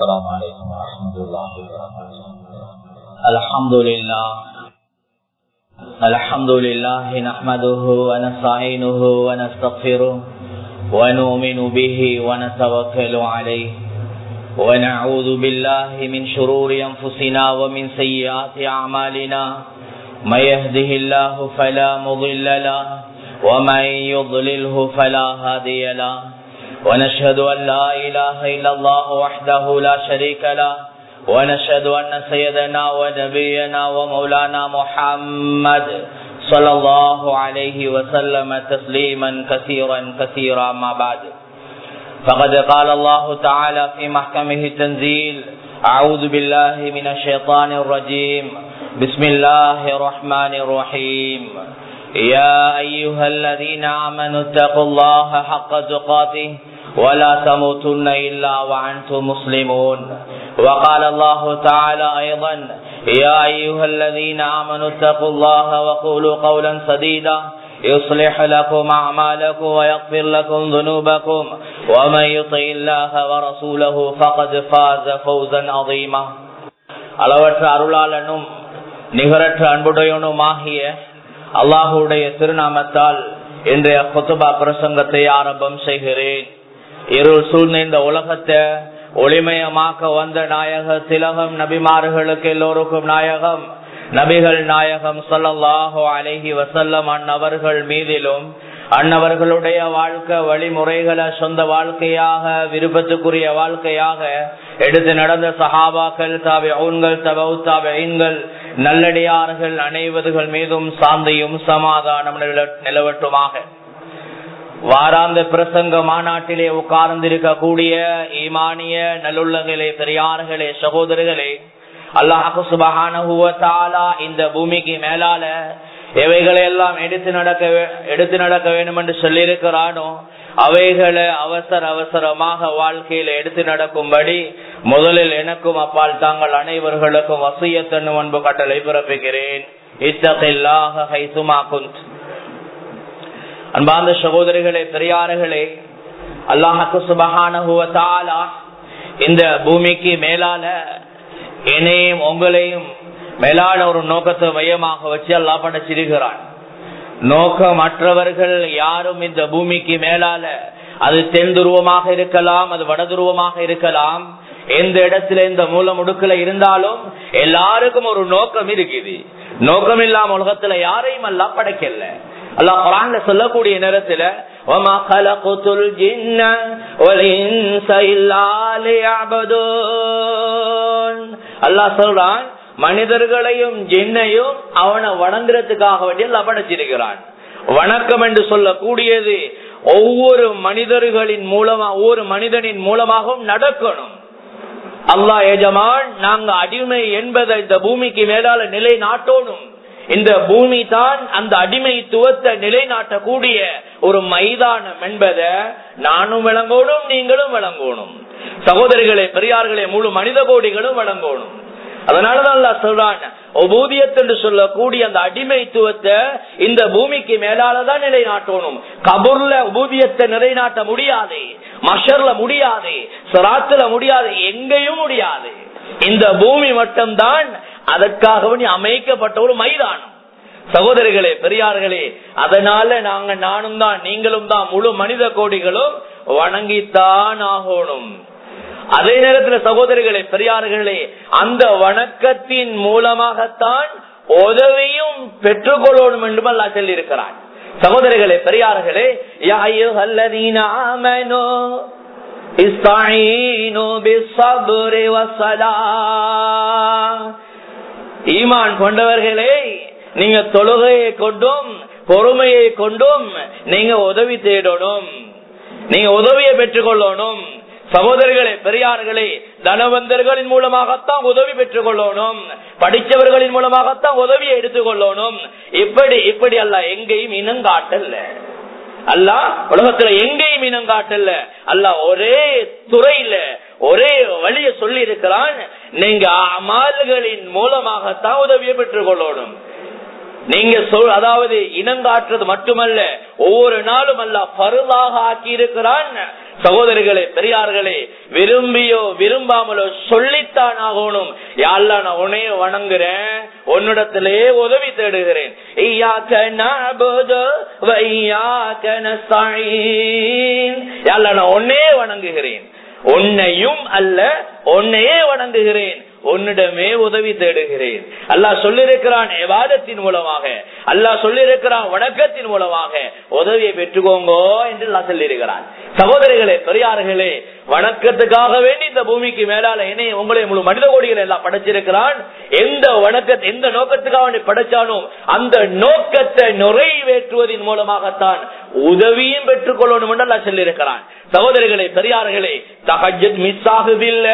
السلام عليكم ورحمة الله وبركاته الحمد لله الحمد لله نحمده ونستعينه ونستغفره ونؤمن به ونتوكل عليه ونعوذ بالله من شرور أنفسنا ومن سيئات أعمالنا من يهده الله فلا مضل له ومن يضلله فلا هادي له ونشهد أن لا إله إلا الله وحده لا شريك له ونشهد أن سيدنا ونبينا ومولانا محمد صلى الله عليه وسلم تسليما كثيرا كثيرا ما بعد فقد قال الله تعالى في محكمه التنزيل أعوذ بالله من الشيطان الرجيم بسم الله الرحمن الرحيم يا أيها الذين آمنوا اتقوا الله حق تقاته ولا تموتن إلا وأنتم مسلمون وقال الله تعالى أيضا يا أيها الذين آمنوا اتقوا الله وقولوا قولا سديدا يصلح لكم أعمالكم ويغفر لكم ذنوبكم ومن يطع الله ورسوله فقد فاز فوزا عظيما அளவற்ற அருளாளனும் நிகரற்ற அன்புடையனுமாகிய அல்லாஹுடைய திருநாமத்தால் இன்றைய கொத்துபா பிரசங்கத்தை ஆரம்பம் செய்கிறேன் இருள் சூழ்ந்த இந்த உலகத்தை ஒளிமயமாக்க வந்த நாயக திலகம் நபிமார்களுக்கு எல்லோருக்கும் நாயகம் நபிகள் நாயகம் சொல்லல்லாஹோ அழகி வசல்லம் அந்நவர்கள் மீதிலும் அன்னவர்களுடைய வாழ்க்கை வழிமுறைகளை சொந்த வாழ்க்கையாக விருப்பத்துக்குரிய வாழ்க்கையாக எடுத்து நடந்த சஹாபாக்கள் தாவை ஊன்கள் தபவு தாவைகள் நல்லடியார்கள் அனைவர்கள் மீதும் சாந்தியும் சமாதானம் நிலவட்டுமாக வாராந்த பிரசங்க மாநாட்டிலே உட்கார்ந்திருக்கக்கூடிய ஈமானிய நல்லுள்ளங்களே பெரியார்களே சகோதரர்களே அல்லாஹு சுபகான இந்த பூமிக்கு மேலால எவைகளை எல்லாம் எடுத்து நடக்க எடுத்து நடக்க வேண்டும் என்று சொல்லியிருக்கிறானோ அவைகளை அவசர அவசரமாக வாழ்க்கையில எடுத்து நடக்கும்படி முதலில் எனக்கும் அப்பால் தாங்கள் அனைவர்களுக்கும் வசியத்தன்னு அன்பு கட்டளை பிறப்பிக்கிறேன் இத்தகையில்லாக ஹைசுமா குந்த் அன்பார்ந்த சகோதரிகளே பெரியார்களே அல்லாஹு சுபகான இந்த பூமிக்கு மேலால என்னையும் உங்களையும் மேலான ஒரு நோக்கத்தை மையமாக வச்சு அல்லா படைச்சிருக்கிறான் நோக்கமற்றவர்கள் யாரும் இந்த பூமிக்கு மேலால அது தென் துருவமாக இருக்கலாம் அது வட துருவமாக இருக்கலாம் எந்த இடத்துல இந்த மூல முடுக்கல இருந்தாலும் எல்லாருக்கும் ஒரு நோக்கம் இருக்குது நோக்கம் இல்லாம உலகத்துல யாரையும் அல்லா படைக்கல அல்லா குரான்ல சொல்லக்கூடிய நேரத்துல وما خلقت الجن والانس الا ليعبدون அல்லாஹ் சொல்றான் மனிதர்களையும் ஜின்னையும் அவனை வணங்குறதுக்காக வேண்டிய படைச்சிருக்கிறான் வணக்கம் என்று சொல்லக்கூடியது ஒவ்வொரு மனிதர்களின் மூலமா ஒவ்வொரு மனிதனின் மூலமாகவும் நடக்கணும் அல்லா எஜமான் நாங்க அடிமை என்பதை இந்த பூமிக்கு மேலால நிலை நாட்டோனும் இந்த பூமி தான் அந்த அடிமைத்துவத்தை நிலைநாட்டக்கூடிய ஒரு மைதானம் என்பதை நானும் விளங்கணும் நீங்களும் விளங்கணும் சகோதரிகளே பெரியார்களே முழு மனித கோடிகளும் விளங்கணும் அதனாலதான் சொல்றான் உபூதியத் என்று சொல்லக்கூடிய அந்த அடிமைத்துவத்தை இந்த பூமிக்கு மேலாலதான் நிலைநாட்டணும் கபூர்ல உபூதியத்தை நிலைநாட்ட முடியாது மஷர்ல முடியாது சராத்துல முடியாது எங்கேயும் முடியாது இந்த பூமி மட்டும்தான் அதற்காக அமைக்கப்பட்ட ஒரு மைதானம் சகோதரிகளே பெரியார்களே அதனால நாங்க நானும் தான் நீங்களும் தான் முழு மனித கோடிகளும் வணங்கித்தான் ஆகணும் அதே நேரத்தில் சகோதரிகளே பெரியார்களே அந்த வணக்கத்தின் மூலமாகத்தான் உதவியும் பெற்றுக்கொள்ளணும் என்று அல்லா சொல்லி இருக்கிறான் சகோதரிகளே பெரியார்களே யாயோ ஈமான் கொண்டவர்களே நீங்க தொழுகையை கொண்டும் பொறுமையை கொண்டும் நீங்க உதவி தேடணும் நீங்க உதவியை பெற்றுக் கொள்ளணும் சகோதரிகளே பெரியார்களே தனவந்தர்களின் மூலமாகத்தான் உதவி பெற்றுக் கொள்ளணும் படித்தவர்களின் மூலமாகத்தான் உதவியை எடுத்துக் கொள்ளணும் இப்படி இப்படி அல்ல எங்கேயும் இனம் காட்டல அல்ல உலகத்துல எங்கேயும் இனம் காட்டல அல்ல ஒரே துறையில ஒரே வழிய சொல்லி இருக்கிறான் நீங்க அமால்களின் மூலமாகத்தான் உதவியை பெற்றுக் கொள்ளணும் நீங்க சொல் அதாவது இனங்காட்டுறது மட்டுமல்ல ஒவ்வொரு நாளும் அல்ல பருளாக ஆக்கி இருக்கிறான் சகோதரிகளே பெரியார்களே விரும்பியோ விரும்பாமலோ சொல்லித்தான் ஆகணும் யாழ்லா நான் உன்னைய வணங்குறேன் உன்னிடத்திலே உதவி தேடுகிறேன் ஈயாக்க நஅபுது வ ஈயாக்க நஸ்தஈன். யாழ்லா நான் உன்னையே வணங்குகிறேன் உன்னையும் அல்ல உன்னையே வணங்குகிறேன் உன்னிடமே உதவி தேடுகிறேன் அல்லாஹ் சொல்லிருக்கிறான் எவாதத்தின் மூலமாக அல்லாஹ் சொல்லிருக்கிறான் வணக்கத்தின் மூலமாக உதவியை பெற்றுக்கோங்க என்று அல்லாஹ் சொல்லியிருக்கிறான் சகோதரிகளே பெரியார்களே வணக்கத்துக்காக வேண்டி இந்த பூமிக்கு மேலால என்னை உங்களை முழு மனித கோடிகள் எல்லாம் படைச்சிருக்கிறான் எந்த வணக்கத்தை எந்த நோக்கத்துக்காக வேண்டி படைச்சாலும் அந்த நோக்கத்தை நிறைவேற்றுவதன் மூலமாகத்தான் உதவியும் பெற்றுக் கொள்ளணும் என்று அல்லாஹ் சொல்லியிருக்கிறான் சகோதரிகளே பெரியார்களே தகஜத் மிஸ் ஆகுதில்லை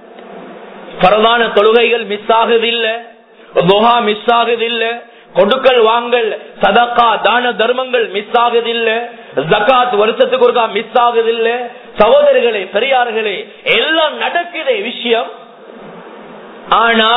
பரவான தொழுகைகள் மிஸ் ஆகுதில்லை துஹா மிஸ் ஆகுதில்லை கொடுக்கல் வாங்கல் சதக்கா தான தர்மங்கள் மிஸ் ஆகுதில்லை ஜக்காத் வருஷத்துக்கு ஒருக்கா மிஸ் ஆகுதில்லை சகோதரிகளே பெரியார்களே எல்லாம் நடக்குதே விஷயம் ஆனா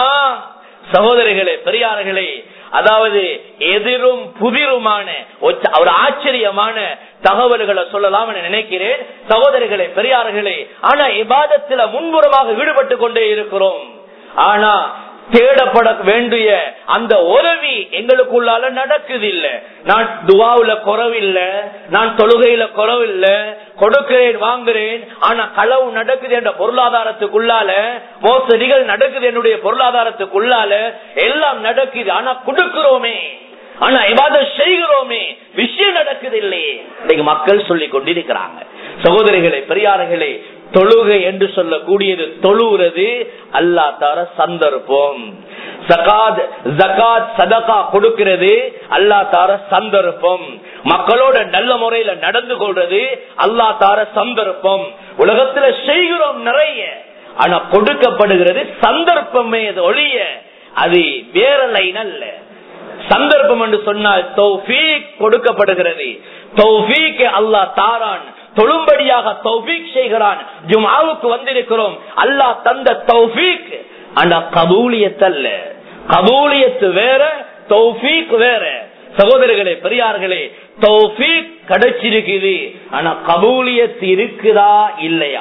சகோதரிகளே பெரியார்களே அதாவது எதிரும் புதிருமான ஒச்ச- ஒரு ஆச்சரியமான தகவல்களை சொல்லலாம் என நினைக்கிறேன் சகோதரிகளே பெரியார்களே ஆனா இபாதத்துல முன்புறமாக ஈடுபட்டு கொண்டே இருக்கிறோம் ஆனா தேடப்பட வேண்டிய அந்த உதவி எங்களுக்குள்ளால நடக்குது இல்ல நான் துவாவுல குறவில்ல நான் தொழுகையில குறவில்ல கொடுக்கிறேன் வாங்குறேன் ஆனா களவு நடக்குது என்ற பொருளாதாரத்துக்குள்ளால மோசடிகள் நடக்குது என்னுடைய பொருளாதாரத்துக்குள்ளால எல்லாம் நடக்குது ஆனா கொடுக்கிறோமே ஆனா இவாதம் செய்கிறோமே விஷயம் நடக்குது இல்லையே இன்னைக்கு மக்கள் சொல்லிக் கொண்டிருக்கிறாங்க சகோதரிகளே பெரியார்களே தொழுகை என்று சொல்லக்கூடியது தொழுகிறது அல்லா தர சந்தர்ப்பம் ஜகாத் ஜகாத் சதகா கொடுக்கிறது அல்லா தார சந்தர்ப்பம் மக்களோட நல்ல முறையில நடந்து கொள்றது அல்லா தார சந்தர்ப்பம் உலகத்துல செய்கிறோம் நிறைய ஆனா கொடுக்கப்படுகிறது சந்தர்ப்பமே அது ஒழிய அது வேற லைன் அல்ல சந்தர்ப்பம் என்று சொன்னால் தௌஃபீக் கொடுக்கப்படுகிறது தௌஃபீக் அல்லாஹ் தாரான் தொழும்படியாக தௌஃபீக் செய்கிறான் ஜுமாவுக்கு வந்திருக்கிறோம் அல்லாஹ் தந்த தௌஃபீக் ஆனா கபூலியத் அல்ல கபூலியத்து வேற தௌஃபீக் வேற சகோதரர்களே பெரியார்களே தௌஃபீக் கிடைச்சிருக்குது ஆனா கபூலியத்து இருக்குதா இல்லையா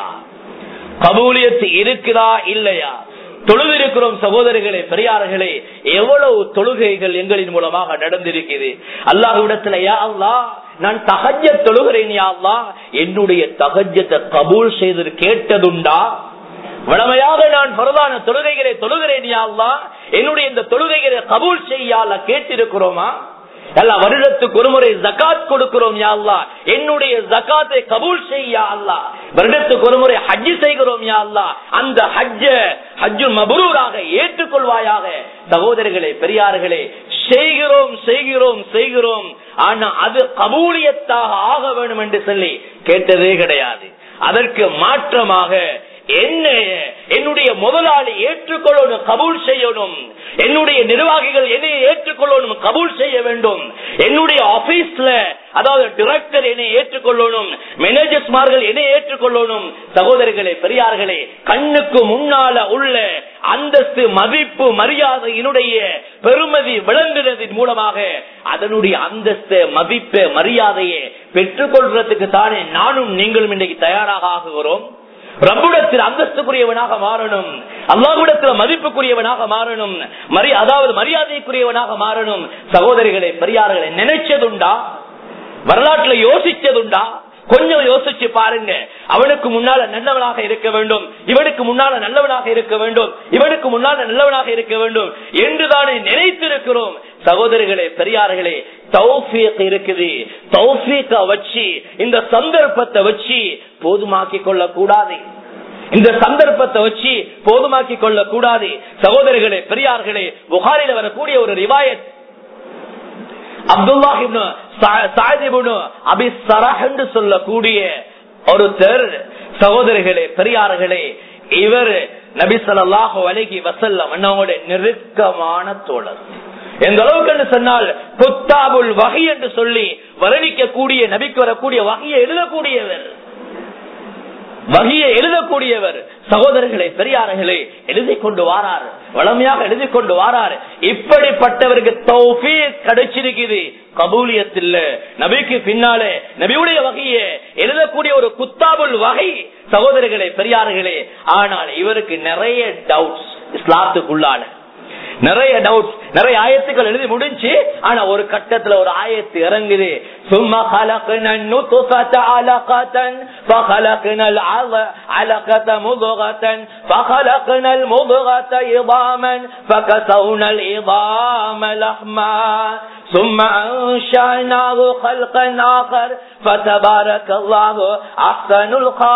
கபூலியத்து இருக்குதா இல்லையா தொழுதிருக்கிறோம் சகோதரிகளே பெரியார்களே எவ்வளவு தொழுகைகள் எங்களின் மூலமாக நடந்திருக்கிறது அல்லாஹ்விடத்துல யா அல்லாஹ் நான் தகஜ தொழுகிறேன் யா அல்லாஹ் என்னுடைய தகஜத்தை கபூல் செய்து கேட்டதுண்டா வளமையாக நான் பரதான தொழுகைகளை தொழுகிறேன் யா அல்லாஹ் என்னுடைய இந்த தொழுகைகளை கபூல் செய்யால கேட்டிருக்கிறோமா எல்லா வருடத்துக்கு ஒரு முறை ஜக்காத் கொடுக்கிறோம் யா அல்லாஹ் என்னுடைய ஜக்காத்தை கபூல் செய்யா அல்லாஹ் வருடத்துக்கு ஒரு முறை ஹஜ்ஜு செய்கிறோம் யா அல்லாஹ் அந்த ஹஜ்ஜ ஹஜ்ஜு மபரூராக ஏற்றுக்கொள்வாயாக சகோதரர்களே பெரியார்களே செய்கிறோம் செய்கிறோம் செய்கிறோம் ஆனா அது கபூலியத்தாக ஆக வேண்டும் என்று சொல்லி கேட்டதே கிடையாது அதற்கு மாற்றமாக என்ன என்னுடைய முதலாளி ஏற்றுக்கொள்ளணும் கபூல் செய்யணும் என்னுடைய நிர்வாகிகள் என்னை ஏற்றுக்கொள்ளணும் கபூல் செய்ய வேண்டும் என்னுடைய ஆபீஸ்ல அதாவது டிரெக்டர் என்னை ஏற்றுக்கொள்ளணும் மேனேஜர்ஸ்மார்கள் என்னை ஏற்றுக்கொள்ளணும் சகோதரர்களே பெரியார்களே கண்ணுக்கு முன்னால உள்ள அந்தஸ்து மதிப்பு மரியாதை என்னுடைய பெருமதி விளங்குறதின் மூலமாக அதனுடைய அந்தஸ்து மதிப்பு மரியாதையை பெற்றுக்கொள்றதுக்கு தானே நானும் நீங்களும் இன்றைக்கு தயாராக ஆகுகிறோம் ரப்புடத்தில் அந்தஸ்துக்குரியவனாக மாறணும் அல்லாஹ்விடத்தில் மதிப்புக்குரியவனாக மாறணும் மரி அதாவது மரியாதைக்குரியவனாக மாறணும் சகோதரிகளை பெரியார்களை நினைச்சதுண்டா வரலாற்றுல யோசிச்சதுண்டா கொஞ்சம் யோசிச்சு பாருங்க அவனுக்கு முன்னால நல்லவனாக இருக்க வேண்டும் இவனுக்கு முன்னால நல்லவனாக இருக்க வேண்டும் இவனுக்கு முன்னால நல்லவனாக இருக்க வேண்டும் என்றுதானே நினைத்திருக்கிறோம் சகோதரிகளே பெரியார்களே தௌஃபீக் இருக்குது தௌஃபீக்க வச்சு இந்த சந்தர்ப்பத்தை வச்சு போதுமாக்கி கொள்ள கூடாது இந்த சந்தர்ப்பத்தை வச்சு போதுமாக்கி கொள்ள கூடாது சகோதரிகளே பெரியார்களே புகாரில வரக்கூடிய ஒரு ரிவாயத் அப்துல்லாஹிப்னு என்று சொல்லக்கூடிய ஒருத்தர் சகோதரிகளே பெரியார்களே இவர் நபி சொல்லாஹு அழகி வசல்லம் என்னோட நெருக்கமான தோழர் எந்த அளவுக்கு என்று சொன்னால் குத்தாபுல் வகை என்று சொல்லி வர்ணிக்கக்கூடிய நபிக்கு வரக்கூடிய வகையை எழுதக்கூடியவர் வகையை எழுதக்கூடியவர் சகோதரர்களே பெரியார்களே எழுதி கொண்டு வாரார் வளமையாக எழுதி கொண்டு வாரார் இப்படிப்பட்டவருக்கு தௌஃபீக் கிடைச்சிருக்குது கபூலியத்தில் நபிக்கு பின்னாலே நபியுடைய வகையை எழுதக்கூடிய ஒரு குத்தாபுல் வகை சகோதரர்களே பெரியார்களே ஆனால் இவருக்கு நிறைய டவுட்ஸ் இஸ்லாத்துக்குள்ளான நிறைய டவுட்ஸ் நிறைய ஆயத்துக்கள் எழுதி முடிஞ்சு ஆனா ஒரு கட்டத்துல ஒரு ஆயத்து இறங்குது சும்மா خلقنا النطفة علقة فخلقنا العلقة مضغة فخلقنا المضغة عظاما فكسونا العظام لحما ثم أنشأناه خلقا آخر فتبارك الله أحسن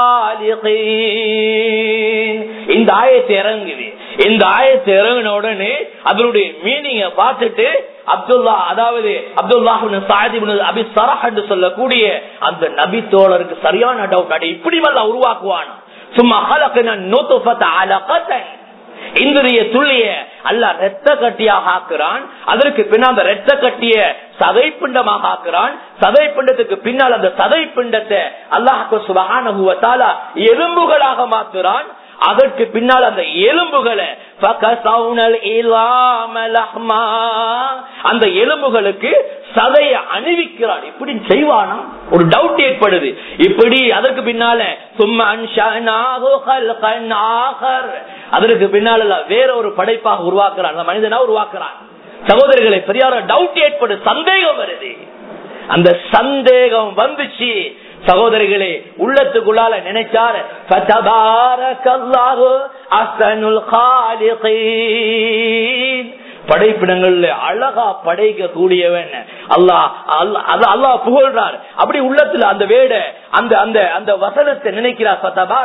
الخالقين இந்த ஆயத்தை இறங்குது இந்த ஆயத்தை இறங்கின உடனே அதனுடைய மீனிங்க பார்த்துட்டு அப்துல்லா அதாவது அப்துல்லாஹின் சாதிபு அபி சரஹ் என்று சொல்லக்கூடிய அந்த நபி தோழருக்கு சரியான டவுட் அடி இப்படி வல்ல உருவாக்குவான் சும்மா ஹலக்கின நூத்துஃபத்த அலகத்தன் இந்திரிய துள்ளிய அல்ல ரத்த கட்டியாக ஆக்குறான் அதற்கு பின்னால் அந்த ரத்த கட்டிய சதை பிண்டமாக ஆக்குறான் சதை பிண்டத்துக்கு பின்னால் அந்த சதை பிண்டத்தை அல்லாஹு சுபகான எலும்புகளாக மாத்துறான் அதற்கு பின்னால் அந்த எலும்புகளை அந்த எலும்புகளுக்கு சதையை அணிவிக்கிறான் இப்படி செய்வானா ஒரு டவுட் ஏற்படுது இப்படி அதற்கு பின்னால சும்மா அதற்கு பின்னால வேற ஒரு படைப்பாக உருவாக்குறான் அந்த மனிதனா உருவாக்குறான் சகோதரிகளை பெரியார டவுட் ஏற்படு சந்தேகம் வருது அந்த சந்தேகம் வந்துச்சு சகோதரிகளே உள்ளத்துக்குள்ளால நினைச்சார் படைப்பிடங்கள்ல அழகா படைக்க கூடியவன் அல்லாஹ் அல்லாஹ் புகழ்றார் அப்படி உள்ளத்துல அந்த வேட அந்த அந்த அந்த வசனத்தை நினைக்கிறார்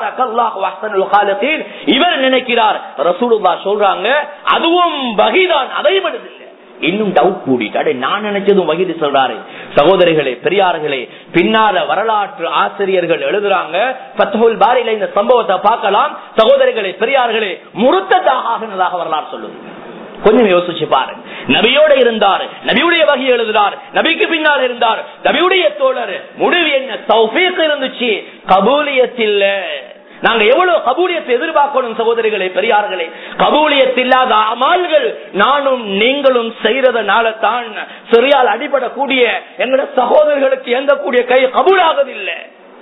இவர் நினைக்கிறார் ரசூலுல்லா சொல்றாங்க அதுவும் வகைதான் அதைப்படுதில்லை இன்னும் டவுட் கூடிட்டு நான் நினைச்சதும் வகிது சொல்றாரு சகோதரிகளே பெரியார்களே பின்னால வரலாற்று ஆசிரியர்கள் எழுதுறாங்க பத்தகுல் பாரியில இந்த சம்பவத்தை பார்க்கலாம் சகோதரிகளே பெரியார்களே முருத்ததாக வரலாறு சொல்லுது கொஞ்சம் யோசிச்சு பாருங்க நபியோட இருந்தார் நபியுடைய வகை எழுதினார் நபிக்கு பின்னால் இருந்தார் நபியுடைய தோழர் முடிவு என்ன தௌஃபீக் இருந்துச்சு கபூலியத்தில் நாங்க எவ்வளவு கபூலியத்தை எதிர்பார்க்கணும் சகோதரிகளே பெரியார்களே கபூலியத் இல்லாத அமால்கள் நானும் நீங்களும் செய்யறதுனால தான் சரியால் அடிபடக்கூடிய எங்களோட சகோதரர்களுக்கு எந்தக்கூடிய கை கபூலாகவில்லை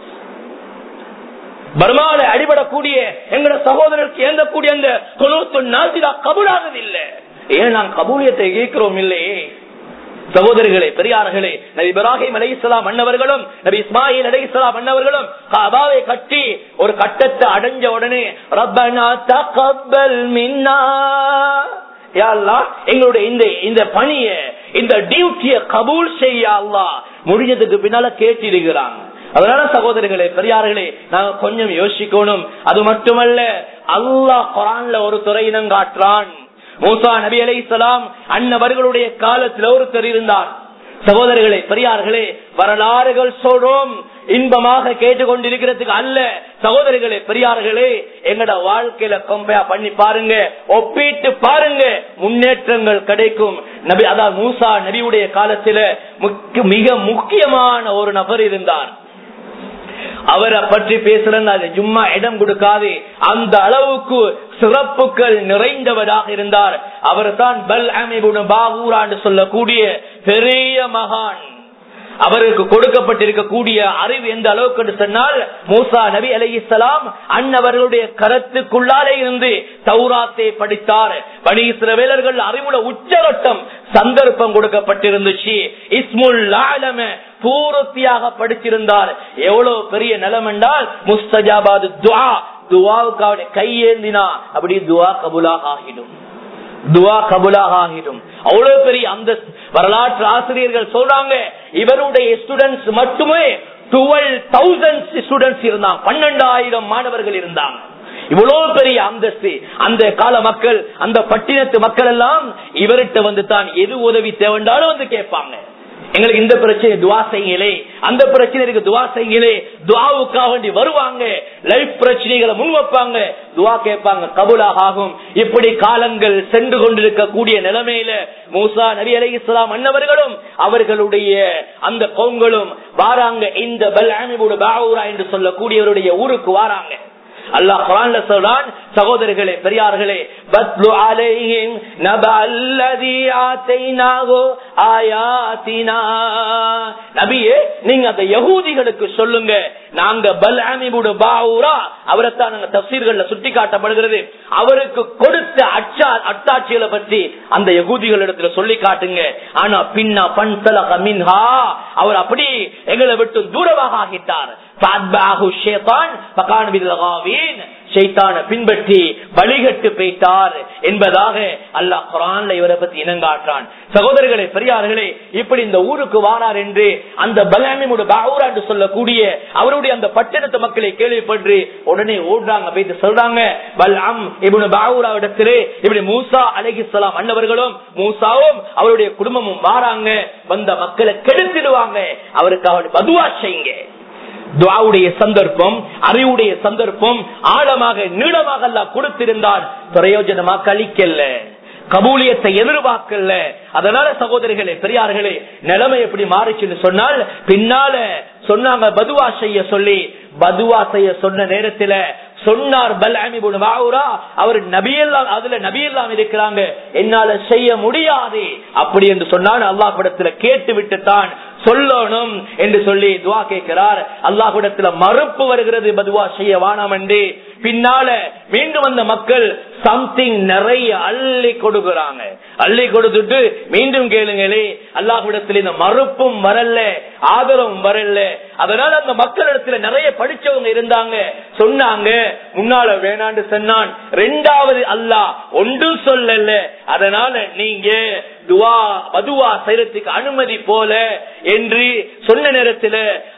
பர்மால அடிபடக்கூடிய எங்களோட சகோதரருக்கு ஏந்தக்கூடிய அந்த தொண்ணூத்தி நாசிதா கபூலாகவில்லை ஏன் நாம் கபூலியத்தை கேட்கிறோம் இல்லையே சகோதரிகளே பெரியார்களே நபி இப்ராஹிம் அலை இஸ்லாம் அண்ணவர்களும் நபி இஸ்மாயில் அலை இஸ்லாம் அண்ணவர்களும் காபாவை கட்டி ஒரு கட்டத்தை அடைஞ்ச உடனே ரப்பனா தகப்பல் மின்னா எங்களுடைய இந்த இந்த பணிய இந்த டியூட்டிய கபூல் செய்ய அல்லா முடிஞ்சதுக்கு பின்னால கேட்டிருக்கிறாங்க அதனால சகோதரிகளே பெரியார்களே நாங்க கொஞ்சம் யோசிக்கணும் அது மட்டுமல்ல அல்லாஹ் குரான்ல ஒரு துறையினம் காட்டுறான் மூசா நபி அலை சலாம் அன்னவர்களுடைய காலத்தில் ஒருத்தர் இருந்தார் சகோதரர்களே பெரியார்களே வரலாறுகள் சொல்றோம் இன்பமாக கேட்டுக்கொண்டிருக்கிறதுக்கு அல்ல சகோதரிகளே பெரியார்களே எங்கட வாழ்க்கையில கம்பேர் பண்ணி பாருங்க ஒப்பிட்டு பாருங்க முன்னேற்றங்கள் கிடைக்கும் நபி அதாவது மூசா நபியுடைய காலத்துல மிக முக்கியமான ஒரு நபர் இருந்தார் அவரை பற்றி பேசுறது அது சும்மா இடம் கொடுக்காது அந்த அளவுக்கு சிறப்புகள் நிறைந்தவராக இருந்தார் அவர் தான் பல் அமைபுடன் பாகூராண்டு சொல்லக்கூடிய பெரிய மகான் அவருக்கு கொடுக்கப்பட்டிருக்கக்கூடிய அறிவு எந்த அளவுக்கு சொன்னால் மூசா நபி அலி இஸ்லாம் அன்னவர்களுடைய கருத்துக்குள்ளாலே இருந்து தௌராத்தை படித்தார் பணி சிறவேலர்கள் அறிவுல உச்சகட்டம் சந்தர்ப்பம் கொடுக்கப்பட்டிருந்துச்சு இஸ்முல் ஆலம பூர்த்தியாக படிச்சிருந்தார் எவ்வளவு பெரிய நிலம் என்றால் முஸ்தஜாபாது துவா துவாவுக்கு அவருடைய கையேந்தினா அப்படி துவா கபுலாக ஆகிடும் துவா கபுலாக ஆகிடும் அவ்வளவு பெரிய அந்த வரலாற்று ஆசிரியர்கள் சொல்றாங்க இவருடைய ஸ்டூடெண்ட்ஸ் மட்டுமே டுவெல் தௌசண்ட் ஸ்டூடெண்ட்ஸ் இருந்தாங்க பன்னெண்டாயிரம் மாணவர்கள் இருந்தாங்க இவ்வளவு பெரிய அந்தஸ்து அந்த கால மக்கள் அந்த பட்டினத்து மக்கள் எல்லாம் இவர்கிட்ட வந்து தான் எது உதவி தேவைண்டாலும் வந்து கேட்பாங்க எங்களுக்கு இந்த பிரச்சனை துவா செய்யலே அந்த பிரச்சனைக்கு துவா செய்யலே துவாவுக்காக வேண்டி வருவாங்க லைஃப் பிரச்சனைகளை முன் வைப்பாங்க துவா கேட்பாங்க கபுலாக ஆகும் இப்படி காலங்கள் சென்று கொண்டிருக்கக்கூடிய நிலைமையில மூசா நபி அலி இஸ்லாம் அன்னவர்களும் அவர்களுடைய அந்த கவுங்களும் வாராங்க இந்த பல் பாவூரா என்று சொல்லக்கூடியவருடைய ஊருக்கு வாராங்க அல்லாஹ் குரான்ல சொல்றான் சகோதரர்களே பெரியார்களே பத்லு அலைஹிம் நபல்லதி ஆதைனாஹு ஆயாத்தினா நபியே நீங்க அந்த யகூதிகளுக்கு சொல்லுங்க நாங்க பல்ஆமிபுடு பாவுரா அவரைத்தான் நாங்க தஃசீர்கள்ல சுட்டி காட்டப்படுகிறது அவருக்கு கொடுத்த அச்சா அட்டாட்சிகளை பற்றி அந்த யகூதிகள் இடத்துல சொல்லி காட்டுங்க ஆனா பின்னா பன்சலக மின்ஹா அவர் அப்படி எங்களை விட்டு தூரமாக ஆகிட்டார் பின்பற்றி வழிகட்டு போய்த்தார் என்பதாக அல்லாஹ் குரான்ல இவரை பத்தி இனங்காற்றான் சகோதரர்களே பெரியார்களே இப்படி இந்த ஊருக்கு வாரார் என்று அந்த பலாமிமுடு பாவூரா என்று சொல்லக்கூடிய அவருடைய அந்த பட்டணத்து மக்களை கேள்விப்பட்டு உடனே ஓடுறாங்க போயிட்டு சொல்றாங்க பல்லாம் இவனு பாவூரா இடத்திலே இப்படி மூசா அலகிசலாம் அண்ணவர்களும் மூசாவும் அவருடைய குடும்பமும் வாராங்க வந்த மக்களை கெடுத்துடுவாங்க அவருக்கு அவர் பதுவா செய்யுங்க துவாவுடைய சந்தர்ப்பம் அறிவுடைய சந்தர்ப்பம் ஆழமாக நீளமாக எல்லாம் கொடுத்திருந்தால் பிரயோஜனமா கழிக்கல கபூலியத்தை எதிர்பார்க்கல அதனால சகோதரிகளே பெரியார்களே நிலைமை எப்படி மாறிச்சுன்னு சொன்னால் பின்னால சொன்னாங்க பதுவா செய்ய சொல்லி பதுவா செய்ய சொன்ன நேரத்துல சொன்னார் பல்ஆமிபுன் வாவுரா அவர் நபியெல்லாம் அதுல நபியெல்லாம் இருக்கிறாங்க என்னால செய்ய முடியாது அப்படி என்று சொன்னால் அல்லாஹ்விடத்துல கேட்டு விட்டு தான் சொல்லணும் என்று சொல்லி துவா கேட்கிறார் அல்லாஹ்விடத்துல மறுப்பு வருகிறது பதுவா செய்ய வானாம் என்று பின்னால மீண்டும் வந்த மக்கள் சம்திங் நிறைய அள்ளி கொடுக்கிறாங்க அள்ளி கொடுத்துட்டு மீண்டும் கேளுங்களே அல்லாஹ்விடத்தில் இந்த மறுப்பும் வரல ஆதரவும் வரல அதனால அந்த மக்களிடத்துல நிறைய படிச்சவங்க இருந்தாங்க சொன்னாங்க முன்னால வேணாண்டு சொன்னான் ரெண்டாவது அல்லாஹ் ஒன்றும் சொல்லல அதனால நீங்க துவா மதுவா செய்யறதுக்கு அனுமதி போல என்று சொன்ன நேரத்தில்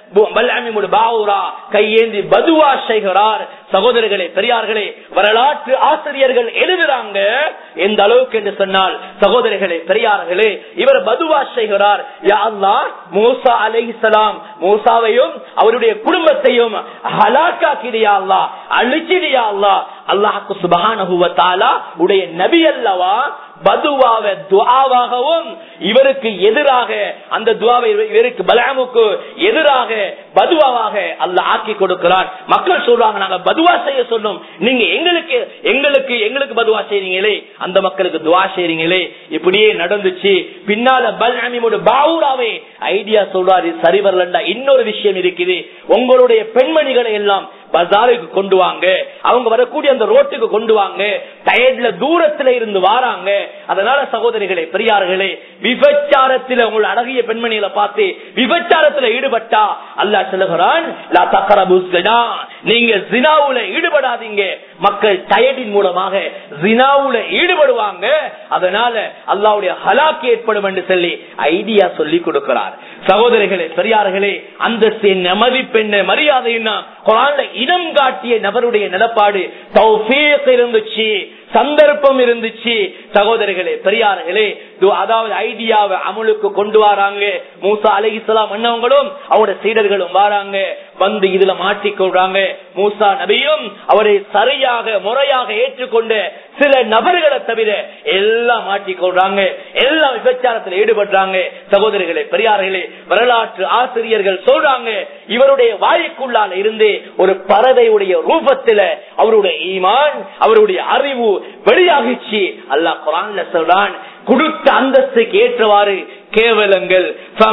கையேந்தி பதுவா செய்கிறார் சகோதரர்களே பெரியார்களே வரலாற்று ஆசிரியர்கள் எழுதுறாங்க எந்த அளவுக்கு என்று சொன்னால் சகோதரர்களே பெரியார்களே இவர் பதுவா செய்கிறார் மூசா அலைசலாம் மூசாவையும் அவருடைய குடும்பத்தையும் ஹலாக்காக்கிறியா அல்லா அழிச்சிடியா அல்லா அல்லாஹுக்கு சுபகான உடைய நபி அல்லவா பதுவாவ துவாவாகவும் இவருக்கு எதிராக அந்த துவாவை இவருக்கு பலாமுக்கு எதிராக பதுவாவாக அல்ல ஆக்கி கொடுக்கிறார் மக்கள் சொல்றாங்க நாங்க பதுவா செய்ய சொன்னோம் நீங்க எங்களுக்கு எங்களுக்கு எங்களுக்கு பதுவா செய்றீங்களே அந்த மக்களுக்கு துவா செய்றீங்களே இப்படியே நடந்துச்சு பின்னால பல்ஹாமியோட பாவூராவே ஐடியா சொல்றாரு சரி வரலண்டா இன்னொரு விஷயம் இருக்குது உங்களுடைய பெண்மணிகளை எல்லாம் பஜாருக்கு கொண்டு வாங்க அவங்க வரக்கூடிய அந்த ரோட்டுக்கு கொண்டு வாங்க டயர்ட்ல தூரத்துல இருந்து வாராங்க அதனால சகோதரிகளே பெரியார்களே விபச்சாரத்தில் உங்கள் அழகிய பெண்மணிகளை பார்த்து விபச்சாரத்துல ஈடுபட்டா அல்லா சொல்லுகிறான் நீங்க ஜினாவுல ஈடுபடாதீங்க மக்கள் டயர்டின் மூலமாக ஜினாவுல ஈடுபடுவாங்க அதனால அல்லாவுடைய ஹலாக்கு ஏற்படும் என்று சொல்லி ஐடியா சொல்லி கொடுக்கிறார் சகோதரிகளே பெரியார்களே அந்த மதிப்பெண்ண மரியாதைன்னா குரான்ல இனம் காட்டிய நபருடைய நிலப்பாடு தௌஃபீக் இருந்துச்சு சந்தர்ப்பம் இருந்துச்சு சகோதரிகளே பெரியார்களே அதாவது ஐடியாவை அமலுக்கு கொண்டு வராங்க மூசா அலிஸ்லாம் அண்ணவங்களும் அவருடைய சீடர்களும் வராங்க வந்து இதுல மாட்டிக்கொள்றாங்க மூசா நபியும் அவரை சரியாக முறையாக ஏற்றுக்கொண்ட சில நபர்களை தவிர எல்லாம் மாட்டிக்கொள்றாங்க எல்லாம் விபச்சாரத்தில் ஈடுபடுறாங்க சகோதரிகளே பெரியார்களே வரலாற்று ஆசிரியர்கள் சொல்றாங்க இவருடைய வாய்க்குள்ளால இருந்து ஒரு பறவையுடைய ரூபத்துல அவருடைய ஈமான் அவருடைய அறிவு வெளியாகிச்சு அல்லாஹ் குரான்ல சொல்றான் கொடுத்த அந்தஸ்துக்கு ஏற்றவாறு கேவலங்கள்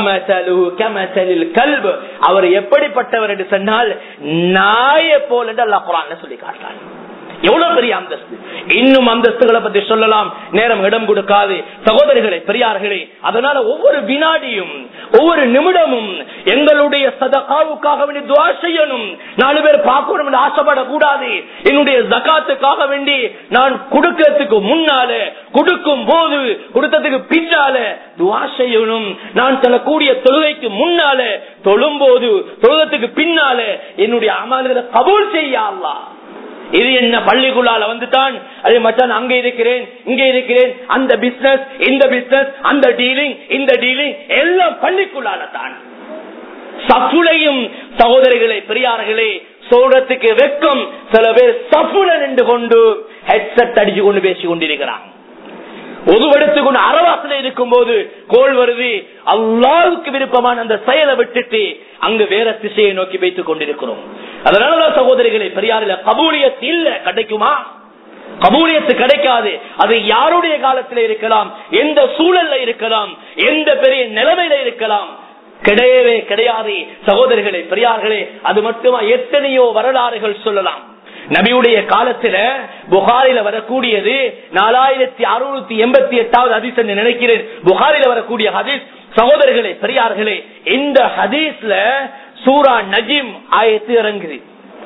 கல்பு அவர் எப்படிப்பட்டவர் என்று சொன்னால் நாய போல என்று அல்லாஹ் குரான்ல சொல்லி காட்டுறான் எவ்வளவு பெரிய அந்தஸ்து இன்னும் அந்தஸ்துகளை பத்தி சொல்லலாம் நேரம் இடம் கொடுக்காது சகோதரிகளே பெரியார்களே அதனால ஒவ்வொரு வினாடியும் ஒவ்வொரு நிமிடமும் எங்களுடைய சதகாவுக்காக வேண்டி துவா செய்யணும் நாலு பேர் பார்க்கணும் என்று ஆசைப்படக்கூடாது என்னுடைய ஜக்காத்துக்காக வேண்டி நான் கொடுக்கறதுக்கு முன்னால கொடுக்கும் போது கொடுத்ததுக்கு பின்னால துவா செய்யணும் நான் சொல்லக்கூடிய தொழுகைக்கு முன்னால தொழும் போது தொழுகத்துக்கு பின்னால என்னுடைய அமல்களை கபூல் செய்ய அல்லா இது என்ன பள்ளிக்குள்ளால வந்துட்டான் அதே மச்சான் அங்க இருக்கிறேன் இங்க இருக்கிறேன் அந்த பிசினஸ் இந்த பிசினஸ் அந்த டீலிங் இந்த டீலிங் எல்லாம் பள்ளிக்குள்ளால தான் சஃபுலையும் சகோதரிகளை பெரியார்களே சொல்றதுக்கு வெக்கம் சில பேர் சஃபுல நின்று கொண்டு ஹெட்செட் அடிச்சு கொண்டு பேசி கொண்டிருக்கிறாங்க ஒதுவெடுத்துக் கொண்டு அறவாசல இருக்கும் போது கோல் வருது அல்லாவுக்கு விருப்பமான அந்த செயலை விட்டுட்டு அங்கு வேற திசையை நோக்கி வைத்துக் கொண்டிருக்கிறோம் அதனாலதான் சகோதரிகளை பெரியாரில் கபூலியத் இல்ல கிடைக்குமா கபூலியத்து கிடைக்காது அது யாருடைய காலத்தில் இருக்கலாம் எந்த சூழல்ல இருக்கலாம் எந்த பெரிய நிலைமையில இருக்கலாம் கிடையவே கிடையாது சகோதரிகளே பெரியார்களே அது மட்டுமா எத்தனையோ வரலாறுகள் சொல்லலாம் நபியுடைய காலத்துல புகாரில வரக்கூடியது நாலாயிரத்தி அறுநூத்தி எண்பத்தி எட்டாவது ஹதீஸ் என்று நினைக்கிறேன் புகாரில வரக்கூடிய ஹதீஸ் சகோதரர்களே பெரியார்களே இந்த ஹதீஸ்ல சூரா நஜீம் ஆயத்து இறங்குது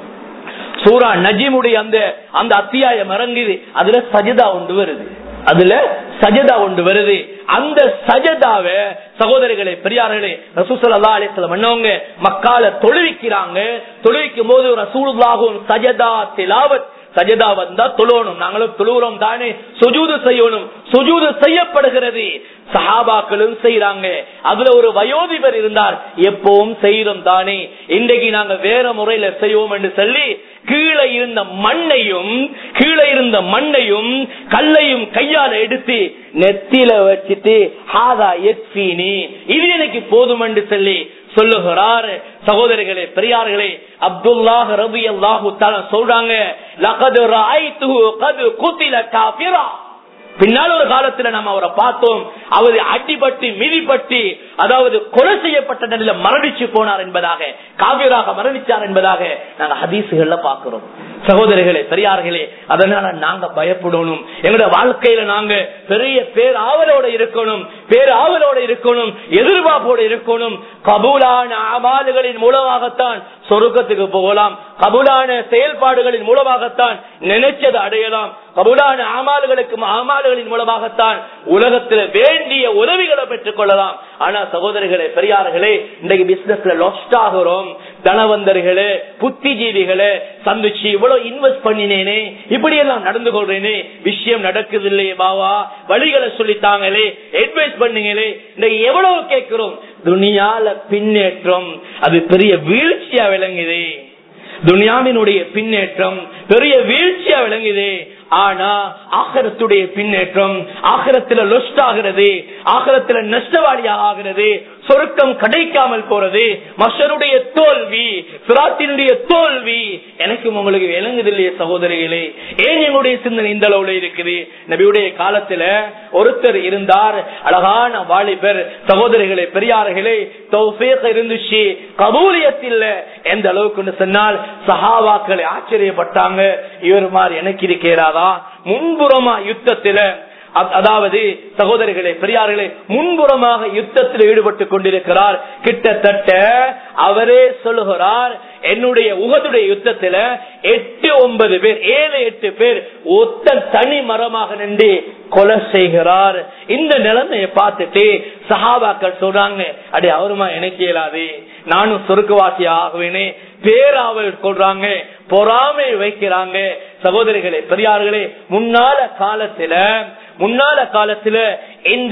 சூரா நஜீமுடைய அந்த அந்த அத்தியாயம் இறங்குது அதுல சஜிதா ஒன்று வருது அதுல சஜதா ஒன்று வருது அந்த சஜதாவ சகோதரிகளே பெரியார்களே ரசூசல்லா அலிஸ்லம் பண்ணவங்க மக்கால தொழுவிக்கிறாங்க தொழுவிக்கும் போது ரசூலுல்லாகும் சஜதா திலாவத் சஜதா வந்தா தொழுவணும் நாங்களும் தொழுகிறோம் தானே சுஜூது செய்யணும் சுஜூது செய்யப்படுகிறது சஹாபாக்களும் செய்யறாங்க அதுல ஒரு வயோதிபர் இருந்தார் எப்பவும் செய்யறோம் தானே இன்றைக்கு நாங்க வேற முறையில செய்வோம் என்று சொல்லி கீழே இருந்த மண்ணையும் கீழே இருந்த மண்ணையும் கல்லையும் கையால எடுத்து நெத்தில வச்சுட்டு ஹாதா எக்ஸீனி இது எனக்கு போதும் என்று சொல்லி சொல்லுகிறார் சகோதரிகளே பெரியார்களே அப்துல்லாஹ் ரபி அல்லாஹு சொல்றாங்க லகது ராய்துஹு கது குத்தில காபிரா பின்னால் ஒரு காலத்துல நம்ம அவரை பார்த்தோம் அவர் அடிபட்டு மிதிப்பட்டு அதாவது கொலை செய்யப்பட்ட நிலையில மரணிச்சு போனார் என்பதாக காவியராக மரணிச்சார் என்பதாக நாங்க ஹதீசுகள்ல பாக்குறோம் சகோதரிகளே பெரியார்களே அதனால நாங்க பயப்படணும் எங்களுடைய வாழ்க்கையில நாங்க பெரிய பேராவலோட இருக்கணும் பேராவலோட இருக்கணும் எதிர்பார்ப்போட இருக்கணும் கபூலான அமாலுகளின் மூலமாகத்தான் சொருக்கத்துக்கு போகலாம் கபூலான செயல்பாடுகளின் மூலமாகத்தான் நினைச்சதை அடையலாம் கபூலான அமால்களுக்கு அமால்களின் மூலமாகத்தான் உலகத்தில் வேண்டிய உதவிகளை பெற்றுக் கொள்ளலாம் ஆனா சகோதரிகளே பெரியார்களே இன்றைக்கு பிசினஸ்ல லாஸ்ட் ஆகிறோம் தனவந்தர்களே புத்திஜீவிகளே சந்திச்சு இவ்வளவு இன்வெஸ்ட் பண்ணினேனே இப்படி எல்லாம் நடந்து கொள்றேனே விஷயம் நடக்குது இல்லையே பாவா வழிகளை சொல்லித்தாங்களே அட்வைஸ் பண்ணுங்களே இன்னைக்கு எவ்வளவு கேட்கிறோம் துணியால பின்னேற்றம் அது பெரிய வீழ்ச்சியா விளங்குது துனியாவினுடைய பின்னேற்றம் பெரிய வீழ்ச்சியா விளங்குது ஆனா ஆகரத்துடைய பின்னேற்றம் ஆகரத்துல லொஸ்ட் ஆகிறது ஆகரத்துல நஷ்டவாளியாக ஆகிறது சொருக்கம் கிடைக்காமல் போறது மஷருடைய தோல்வி சுராத்தினுடைய தோல்வி எனக்கும் உங்களுக்கு விளங்குது இல்லையே சகோதரிகளே ஏன் எங்களுடைய சிந்தனை இந்த அளவுல இருக்குது நபியுடைய காலத்துல ஒருத்தர் இருந்தார் அழகான வாலிபர் சகோதரிகளே பெரியார்களே தௌஃபீக் இருந்துச்சு கபூலியத்தில் எந்த அளவுக்கு சொன்னால் சஹாவாக்களை ஆச்சரியப்பட்டாங்க இவர் மாதிரி எனக்கு இருக்கிறாரா முன்புறமா யுத்தத்தில அதாவது சகோதரிகளே பெரியார்களே முன்புறமாக யுத்தத்தில் ஈடுபட்டு கொண்டிருக்கிறார் கிட்டத்தட்ட அவரே சொல்லுகிறார் என்னுடைய உகதுடைய யுத்தத்துல எட்டு ஒன்பது பேர் ஏழு எட்டு பேர் ஒத்த தனி மரமாக நின்று கொலை செய்கிறார் இந்த நிலைமையை பார்த்துட்டு சஹாபாக்கள் சொல்றாங்க அடே அவருமா எனக்கு இயலாது நானும் சொருக்குவாசி ஆகுவேனே பேராவல் கொள்றாங்க பொறாமை வைக்கிறாங்க சகோதரிகளே பெரியார்களே முன்னால காலத்துல முன்னால காலத்துல இந்த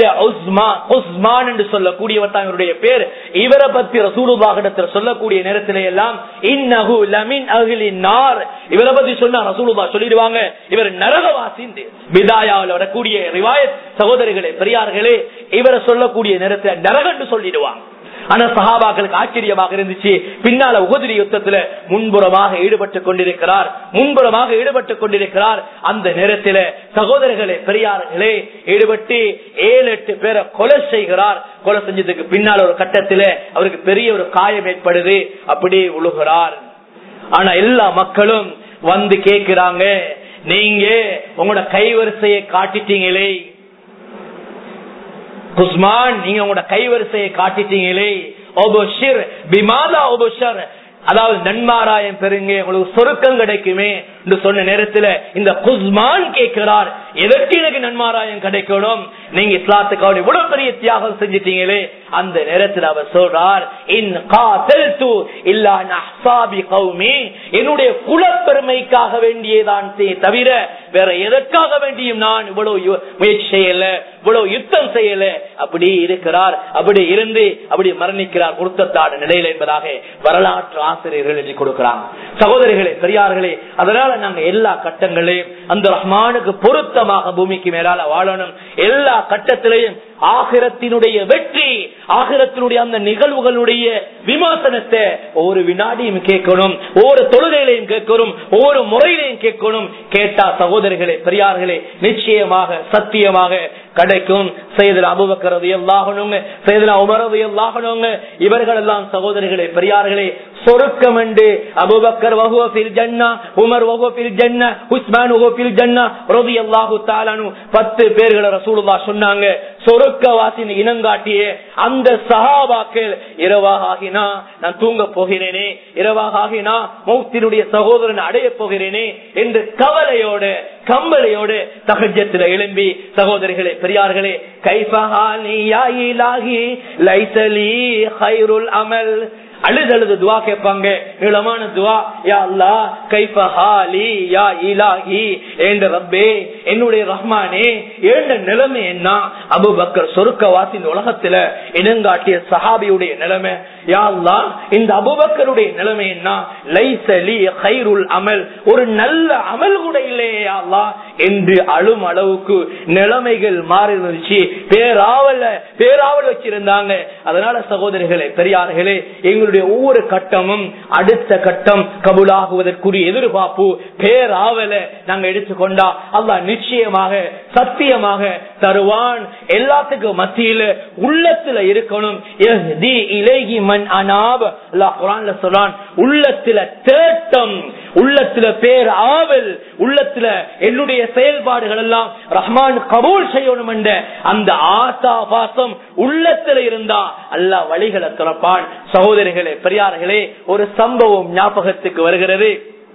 உஸ்மான் என்று சொல்லக்கூடியவர் தான் இவருடைய பேர் இவரை பத்தி ரசூலுபாகிடத்தில் சொல்லக்கூடிய நேரத்தில எல்லாம் இன்னஹு லமின் அகிலின் நார் இவரை பத்தி சொன்னா ரசூலுபா சொல்லிடுவாங்க இவர் நரகவாசி பிதாயாவில் வரக்கூடிய ரிவாயத் சகோதரிகளே பெரியார்களே இவரை சொல்லக்கூடிய நேரத்தில் நரகன்னு சொல்லிடுவாங்க ஆனா சஹாபாக்களுக்கு ஆச்சரியமாக இருந்துச்சு பின்னால உகதிரி யுத்தத்துல முன்புறமாக ஈடுபட்டுக் கொண்டிருக்கிறார் முன்புறமாக ஈடுபட்டுக் கொண்டிருக்கிறார் அந்த நேரத்தில் சகோதரர்களே பெரியார்களே ஈடுபட்டு ஏழு எட்டு பேரை கொலை செய்கிறார் கொலை செஞ்சதுக்கு பின்னால் ஒரு கட்டத்தில் அவருக்கு பெரிய ஒரு காயம் ஏற்படுது அப்படியே உழுகிறார் ஆனா எல்லா மக்களும் வந்து கேட்கிறாங்க நீங்க உங்களோட கைவரிசையை காட்டிட்டீங்களே குஸ்மான் நீங்க உங்களோட கைவரிசையை காட்டிட்டீங்களே ஒபோஷிர் பிமாதா ஒபோஷர் அதாவது நன்மாராயம் பெறுங்க உங்களுக்கு சொருக்கம் கிடைக்குமே என்று சொன்ன நேரத்துல இந்த குஸ்மான் கேட்கிறார் எதற்கு எனக்கு நன்மாராயம் கிடைக்கணும் நீங்க இஸ்லாத்துக்கு அவர் இவ்வளவு பெரிய தியாகம் செஞ்சிட்டீங்களே அந்த நேரத்தில் அவர் சொல்றார் இன் காத்தல்து இல்லா நஹ்சாபி கௌமி என்னுடைய குலப்பெருமைக்காக வேண்டியதான் தவிர வேற எதற்காக வேண்டியும் நான் இவ்வளவு யு- முயற்சி செய்யல இவ்வளவு யுத்தம் செய்யல அப்படி இருக்கிறார் அப்படி இருந்து அப்படி மரணிக்கிறார் குருத்தத்தாடு நிலையில என்பதாக வரலாற்று ஆசிரியர்கள் எழுதி கொடுக்கிறாங்க சகோதரிகளே பெரியார்களே அதனால நாங்க எல்லா கட்டங்களையும் அந்த ரஹ்மானுக்கு பொருத்தமாக பூமிக்கு மேலால வாழணும் எல்லா கட்டத்திலையும் ஆகிரத்தினுடைய வெற்றி ஆகிரத்தினுடைய அந்த நிகழ்வுகளுடைய விமர்சனத்தை ஒவ்வொரு வினாடியும் கேட்கணும் ஒவ்வொரு தொழுகையிலையும் கேட்கணும் ஒவ்வொரு முறையிலையும் கேட்கணும் கேட்டா சகோதரிகளே பெரியார்களே நிச்சயமாக சத்தியமாக கிடைக்கும் செய்தல் அபுபக்கரது எல்லாகணுங்க செய்தல் உமரது எல்லாகணுங்க இவர்கள் எல்லாம் சகோதரிகளே பெரியார்களே சொருக்கம் என்று அபுபக்கர் வகுவபில் ஜன்னா உமர் வகுவபில் ஜன்னா உஸ்மான் வகுவபில் ஜன்னா ரதி அல்லாஹு தாலானு பத்து பேர்களை ரசூலுல்லா சொன்னாங்க சொருக்கவாசின் இனங்காட்டிய அந்த சஹாபாக்கள் இரவாக ஆகினா நான் தூங்க போகிறேனே இரவாக ஆகினா மௌத்தினுடைய சகோதரன் அடைய போகிறேனே என்று கவலையோடு கம்பளையோடு தகஜத்தில் எழும்பி சகோதரிகளே பெரியார்களே கைபஹாலி யா இலாஹி லைசலி ஹைருல் அமல் அழுதழுது துவா கேட்பாங்க நீளமான துவா யா அல்லா கைபஹாலி யா இலாஹி ஏண்ட ரப்பே என்னுடைய ரஹ்மானே ஏண்ட நிலைமை என்ன அபு பக்கர் சொருக்கவாசின் உலகத்துல இனங்காட்டிய சஹாபியுடைய நிலைமை யா அல்லா இந்த அபுபக்கருடைய நிலைமை என்ன லைசலி ஹைருல் அமல் ஒரு நல்ல அமல் கூட இல்லையே யா அல்லா என்று அழும் அளவுக்கு நிலைமைகள் மாறி இருந்துச்சு பேராவல பேராவல் வச்சிருந்தாங்க அதனால சகோதரிகளே பெரியார்களே எங்களுடைய ஒவ்வொரு கட்டமும் அடுத்த கட்டம் கபுலாகுவதற்குரிய எதிர்பார்ப்பு பேராவல நாங்க எடுத்துக்கொண்டா அல்லாஹ் நிச்சயமாக சத்தியமாக தருவான் எல்லாத்துக்கும் மத்தியில உள்ளத்துல இருக்கணும் யஹ்தி இலைஹி மன் அனாப் அல்லாஹ் குர்ஆன்ல சொல்றான் உள்ளத்துல தேட்டம் உள்ளத்துல பேர் ஆவல் உள்ளத்துல என்னுடைய செயல்பாடுகள் எல்லாம் ரஹ்மான் கபூல் செய்யணும் என்ற அந்த ஆசா பாசம் உள்ளத்துல இருந்தா அல்லாஹ் வழிகளை திறப்பான் சகோதரிகளே பெரியார்களே ஒரு சம்பவம் ஞாபகத்துக்கு வருகிறது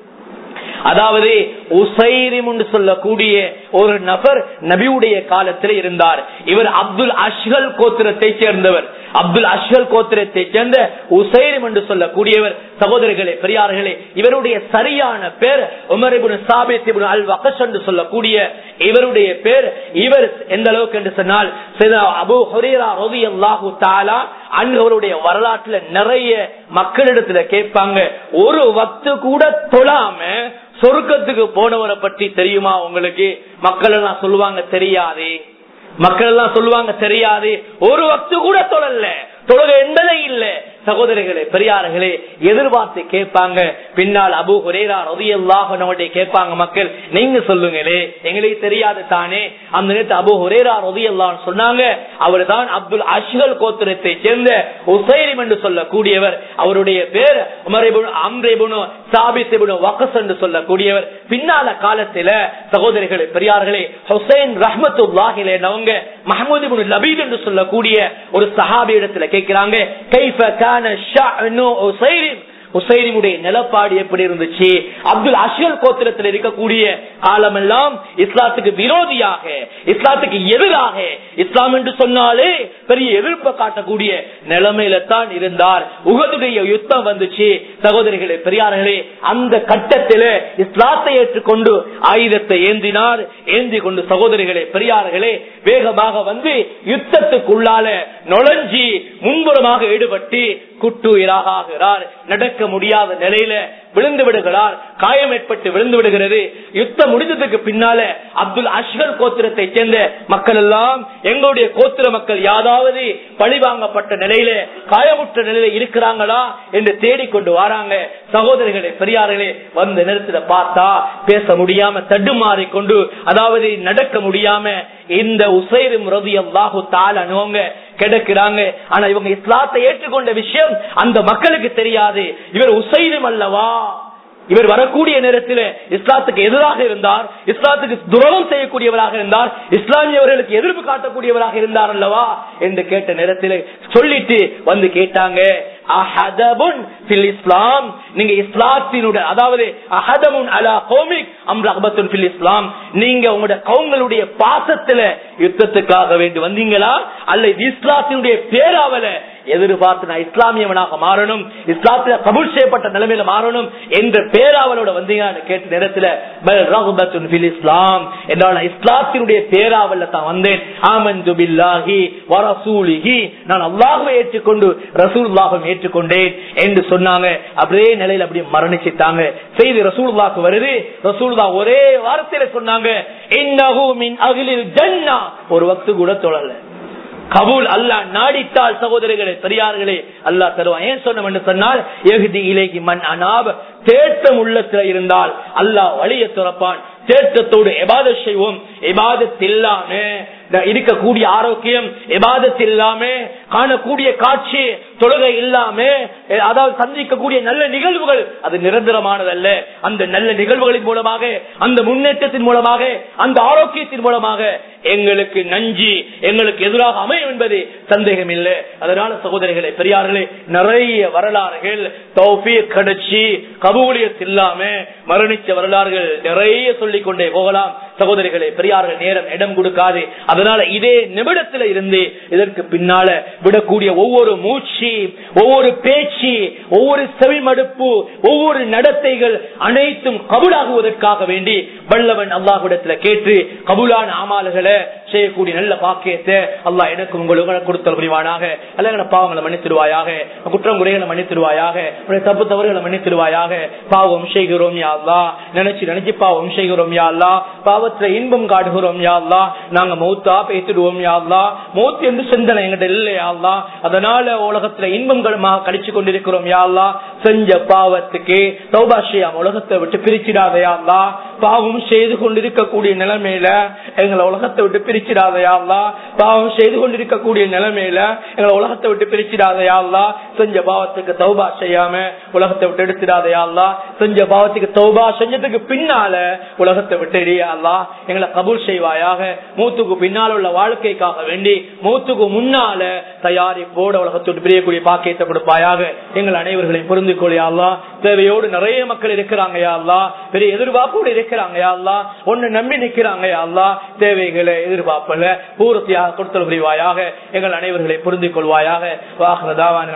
அதாவது உசைரிம் என்று சொல்லக்கூடிய ஒரு நபர் நபியுடைய காலத்தில் இருந்தார் இவர் அப்துல் அஷ்கல் கோத்திரத்தை சேர்ந்தவர் அப்துல் அஷ்கல் கோத்திரத்தை சேர்ந்த உசைரிம் என்று சொல்லக்கூடியவர் சகோதரர்களே பெரியார்களே இவருடைய சரியான பேர் உமரிபுன் சாபித் இப்னு அல் வகஷ் என்று சொல்லக்கூடிய இவருடைய பேர் இவர் எந்த அளவுக்கு என்று சொன்னால் சையதுனா அபூ ஹுரைரா ரலியல்லாஹு தஆலா அன்வருடைய வரலாற்றுல நிறைய மக்களிடத்துல கேட்பாங்க ஒரு வக்து கூட தொழாம சொருக்கத்துக்கு போனவரை பற்றி தெரியுமா உங்களுக்கு மக்கள் எல்லாம் சொல்லுவாங்க தெரியாதே மக்கள் எல்லாம் சொல்லுவாங்க தெரியாது ஒரு வக்து கூட தொழல தொழுகை என்பதே இல்ல சகோதரிகளே பெரியார்களே எதிர்பார்த்து கேட்பாங்க பின்னால் அபு ஹுரேரா ரதியல்லாஹு நம்முடைய கேட்பாங்க மக்கள் நீங்க சொல்லுங்களே எங்களுக்கு தெரியாது தானே அந்த நேரத்து அபு ஹுரேரா ரதியல்லான்னு சொன்னாங்க அவர் தான் அப்துல் அஷ்கல் கோத்திரத்தை சேர்ந்த உசைரிம் என்று சொல்லக்கூடியவர் அவருடைய பேர் உமரிபுன் அம்ரேபுனு சாபித்திபுனு வகஸ் என்று சொல்லக்கூடியவர் பின்னால காலத்துல சகோதரிகளே பெரியார்களே ஹுசைன் ரஹமத்துல்லாஹிலே அவங்க மஹமூது இப்னு லபீத் என்று சொல்லக்கூடிய ஒரு சஹாபி இடத்துல கேட்கிறாங்க கைஃப கான ஷஅனு உசைரிம் உசைரிமுடைய நிலப்பாடு எப்படி இருந்துச்சு அப்துல் அஷல் கோத்திரத்தில் இருக்கக்கூடிய காலமெல்லாம் இஸ்லாத்துக்கு விரோதியாக இஸ்லாத்துக்கு எதிராக இஸ்லாம் என்று சொன்னாலே பெரிய எதிர்ப்பை காட்டக்கூடிய நிலைமையில தான் இருந்தார் உகதுடைய யுத்தம் வந்துச்சு சகோதரிகளே பெரியார்களே அந்த கட்டத்தில இஸ்லாத்தை ஏற்றுக்கொண்டு ஆயுதத்தை ஏந்தினார் ஏந்தி கொண்டு சகோதரிகளே பெரியார்களே வேகமாக வந்து யுத்தத்துக்குள்ளால நுழைஞ்சி முன்புறமாக ஈடுபட்டு குட்டுயிராகிறார் நடக்க முடியாத நிலையில விழுந்து விடுகிறார் காயம் ஏற்பட்டு விழுந்து விடுகிறது யுத்தம் முடிஞ்சதுக்கு பின்னால அப்துல் அஷ்கல் கோத்திரத்தை சேர்ந்த மக்கள் எல்லாம் எங்களுடைய கோத்திர மக்கள் யாராவது பழிவாங்கப்பட்ட நிலையில காயமுற்ற நிலையில இருக்கிறாங்களா என்று தேடிக்கொண்டு வராங்க சகோதரிகளே பெரியார்களே வந்த நேரத்துல பார்த்தா பேச முடியாம தடுமாறி கொண்டு அதாவது நடக்க முடியாம இந்த உசைரும் ரவி அல்லாஹு தால் அணுவங்க கிடக்கிறாங்க ஆனா இவங்க இஸ்லாத்தை ஏற்றுக்கொண்ட விஷயம் அந்த மக்களுக்கு தெரியாது இவர் உசைரும் அல்லவா இவர் வரக்கூடிய நேரத்தில் இஸ்லாத்துக்கு எதிராக இருந்தார் இஸ்லாத்துக்கு துரோகம் செய்யக்கூடியவராக இருந்தார் இஸ்லாமியவர்களுக்கு எதிர்ப்பு காட்டக்கூடியவராக இருந்தார் அல்லவா என்று கேட்ட நேரத்தில் சொல்லிட்டு வந்து கேட்டாங்க அஹதபுன் ஃபில் இஸ்லாம் நீங்க இஸ்லாத்தினுடைய அதாவது அஹதமுன் அலா கோமிக் அம் ரஹபத்துன் ஃபில் இஸ்லாம் நீங்க உங்களோட கவுங்களுடைய பாசத்துல யுத்தத்துக்காக வேண்டி வந்தீங்களா அல்லது இஸ்லாத்தினுடைய பேராவல எதிர்பார்த்து நான் இஸ்லாமியவனாக மாறணும் இஸ்லாத்துல கபூல் செய்யப்பட்ட நிலைமையில மாறணும் என்ற பேராவலோட வந்தீங்கன்னு கேட்ட நேரத்துல பல் ரகுபத்துன் ஃபில் இஸ்லாம் என்றால் நான் இஸ்லாத்தினுடைய பேராவல்ல தான் வந்தேன் ஆமந்து பில்லாஹி வரசூலிஹி நான் அல்லாஹ்வை ஏற்றுக்கொண்டு ரசூலுல்லாஹும் ஏற்றுக்கொண்டேன் என்று சொன்னாங்க அப்படியே நிலையில அப்படியே மரணிச்சிட்டாங்க செய்தி ரசூலுல்லாஹ்க்கு வருது ரசூலுல்லா ஒரே வார்த்தையில சொன்னாங்க இன்னஹு மின் அகிலில் ஜன்னா ஒரு வக்து கூட தொழல கபூல் அல்லாஹ் நாடித்தால் சகோதரர்களே பெரியார்களே அல்லாஹ் தருவான் ஏன் சொன்னோம் என்று சொன்னால் எகுதி இலேகி மண் அனாப தேட்டம் உள்ளத்துல இருந்தால் அல்லாஹ் வழியை துறப்பான் தேட்டத்தோடு எபாத செய்வோம் எபாதத் இல்லாம இருக்கக்கூடிய ஆரோக்கியம் எபாதத் இல்லாம காணக்கூடிய காட்சி தொழுகை இல்லாம அதாவது சந்திக்கக்கூடிய நல்ல நிகழ்வுகள் அது நிரந்தரமானதல்ல அந்த நல்ல நிகழ்வுகளின் மூலமாக அந்த முன்னேற்றத்தின் மூலமாக அந்த ஆரோக்கியத்தின் மூலமாக எங்களுக்கு நஞ்சி எங்களுக்கு எதிராக அமையும் என்பது சந்தேகம் இல்லை அதனால சகோதரிகளே பெரியார்களே நிறைய வரலாறுகள் தௌஃபீக் கிடைச்சி கபூலியத் இல்லாம மரணிச்ச வரலாறுகள் நிறைய சொல்லிக் கொண்டே போகலாம் சகோதரிகளே பெரியார்கள் நேரம் இடம் கொடுக்காது அதனால இதே நிமிடத்துல இருந்து இதற்கு பின்னால விடக்கூடிய ஒவ்வொரு மூச்சு ஒவ்வொரு பேச்சு ஒவ்வொரு செவிமடுப்பு ஒவ்வொரு நடத்தைகள் அனைத்தும் கபுலாகுவதற்காக வேண்டி வல்லவன் அல்லாஹுடத்துல கேட்டு கபுலான ஆமால்களை செய்யக்கூடிய நல்ல பாக்கியத்தை அல்லாஹ் எனக்கு உங்களுக்கு கொடுத்தல் புரிவானாக அல்ல பாவங்களை மன்னித்திருவாயாக குற்றம் குறைகளை மன்னித்திருவாயாக தப்பு தவறுகளை மன்னித்திருவாயாக பாவம் செய்கிறோம் யா அல்லா நினைச்சு நினைச்சு பாவம் செய்கிறோம் யா அல்லா பாவத்துல இன்பம் காட்டுகிறோம் யா அல்லா நாங்க மௌத்தா பேசிடுவோம் யா அல்லா மௌத்து என்று சிந்தனை எங்கிட்ட இல்லையா அல்லா அதனால உலகத்துல இன்பங்களுமாக கழிச்சு கொண்டிருக்கிறோம் யா அல்லா செஞ்ச பாவத்துக்கு சௌபாஷியாம் உலகத்தை விட்டு பிரிச்சிடாதையா அல்லா பாவம் செய்து கொண்டிருக்கக்கூடிய நிலைமையில எங்களை உலகத்தை விட்டு பிரிச்சிடாதையா அல்லா பாவம் செய்து கொண்டிருக்கக்கூடிய நிலைமையில எங்களை உலகத்தை விட்டு பிரிச்சிடாதையா அல்லா செஞ்ச பாவத்துக்கு தௌபா செய்யாம உலகத்தை விட்டு எடுத்துடாதையா அல்லா செஞ்ச பாவத்துக்கு தௌபா செஞ்சதுக்கு பின்னால உலகத்தை விட்டு எடியா அல்லா எங்களை கபூல் செய்வாயாக மூத்துக்கு பின்னால் உள்ள வாழ்க்கைக்காக வேண்டி மூத்துக்கு முன்னால தயாரிப்போட உலகத்தை விட்டு பிரியக்கூடிய பாக்கியத்தை கொடுப்பாயாக எங்கள் அனைவர்களையும் புரிந்து கொள்ளியா தேவையோடு நிறைய மக்கள் இருக்கிறாங்க யாழ்லா பெரிய எதிர்பார்ப்போடு இருக்கிறாங்க யாழ்லா ஒன்னு நம்பி நிக்கிறாங்க யாழ்லா தேவைகளை எதிர்பார்ப்பல பூர்த்தியாக கொடுத்தல் புரிவாயாக எங்கள் அனைவர்களை புரிந்து கொள்வாயாக வாகனதாவான